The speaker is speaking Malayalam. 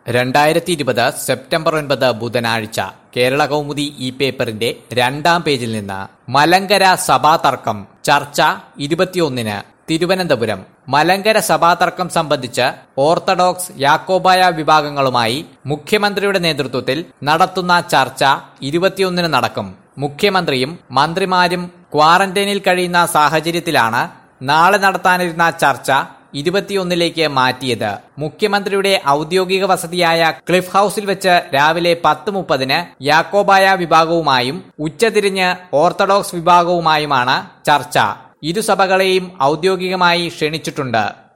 രണ്ടായിരത്തി ഇരുപത് സെപ്റ്റംബർ ഒൻപത് ബുധനാഴ്ച കേരള കൗമുദി ഈ പേപ്പറിന്റെ രണ്ടാം പേജിൽ നിന്ന് മലങ്കര സഭാ തർക്കം ചർച്ച ഇരുപത്തിയൊന്നിന് തിരുവനന്തപുരം മലങ്കര സഭാ തർക്കം സംബന്ധിച്ച് ഓർത്തഡോക്സ് യാക്കോബായ വിഭാഗങ്ങളുമായി മുഖ്യമന്ത്രിയുടെ നേതൃത്വത്തിൽ നടത്തുന്ന ചർച്ച ഇരുപത്തിയൊന്നിന് നടക്കും മുഖ്യമന്ത്രിയും മന്ത്രിമാരും ക്വാറന്റൈനിൽ കഴിയുന്ന സാഹചര്യത്തിലാണ് നാളെ നടത്താനിരുന്ന ചർച്ച ഇരുപത്തിയൊന്നിലേക്ക് മാറ്റിയത് മുഖ്യമന്ത്രിയുടെ ഔദ്യോഗിക വസതിയായ ക്ലിഫ് ഹൌസിൽ വെച്ച് രാവിലെ പത്ത് മുപ്പതിന് യാക്കോബായ വിഭാഗവുമായും ഉച്ചതിരിഞ്ഞ് ഓർത്തഡോക്സ് വിഭാഗവുമായുമാണ് ചർച്ച ഇരുസഭകളെയും ഔദ്യോഗികമായി ക്ഷണിച്ചിട്ടുണ്ട്